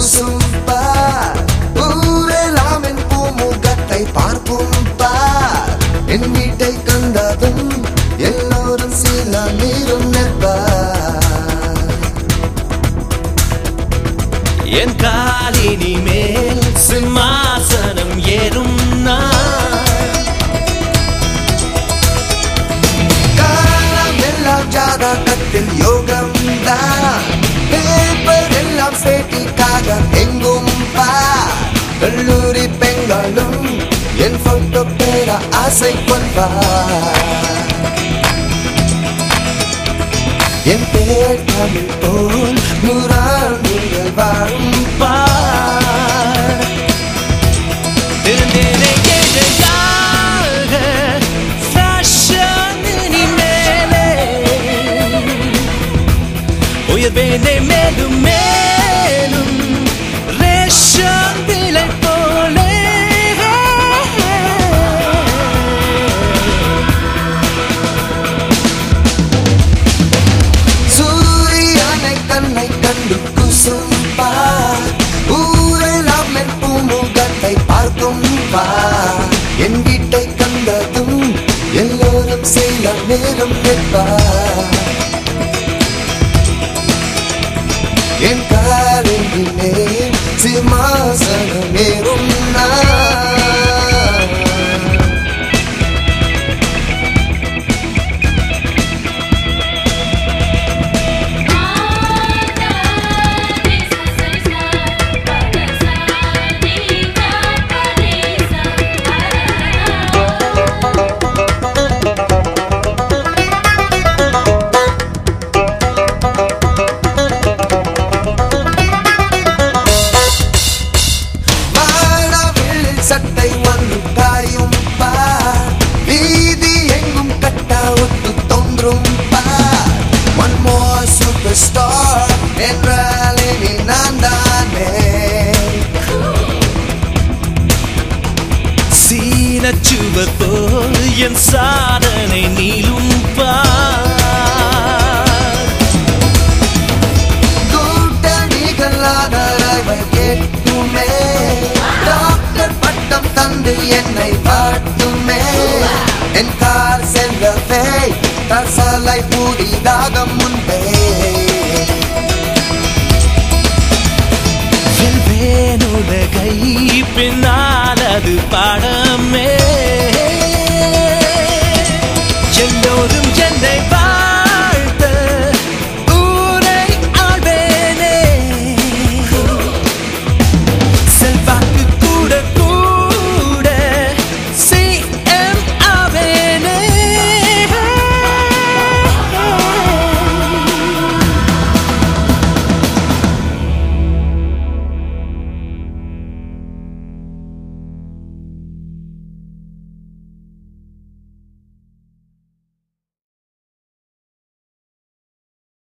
கூசும் பார் ஊரெல்லாம் என் பூமுகத்தை பார்க்கும் பார் என் வீட்டை கண்டதும் எல்லோரும் சில நீரும் நிற்பார் என் காலினி மேல் சிம்மாசனம் ஏறும் நான் காலம் எல்லாம் ஜாதகத்தில் யோகம் தான் பேப்பர் எல்லாம் சேட்டிக்காக எங்கும் பார் கல்லூரி பெண்களும் என் போட்டோ பேர ஆசை கொள்வார் என் பேர் தமிழ் போல் நூறாண்டுகள் வாழும் பார் இருந்தேனே ஏழையாக fashion இனிமேலே. உயர்வேனே மேலும் மேலும் ரேஷன் விலை போலே சூரியனை தன்னை கண்டு குசும் பார் ஊரெல்லாம் என் பூமுகத்தை பார்க்கும் பார் என் வீட்டை கண்டதும் எல்லோரும் சில நேரம் நிற்பார் என் காலிலே சிம்மாசனம் ஏறும் நான் வானவில் சட்டை வந்து காயும் பார் வீதி எங்கும் கட்டா ஒட்டு தோன்றும் பார் ஒன் மோர் சூப்பர் ஸ்டார் என்றால் இனி நான் தானே சீனச்சுவர் போல் என் சாதனை நீளும் பார் கூட்டணிகள் ஆதரவை கேட்குமே டாக்டர் பட்டம் தந்து என்னை பாட்டுமே என் கார் செல்லவே தசலை புதிதாக முன்பே வெல்வேன் உலகை பின்னால் அது பாடமே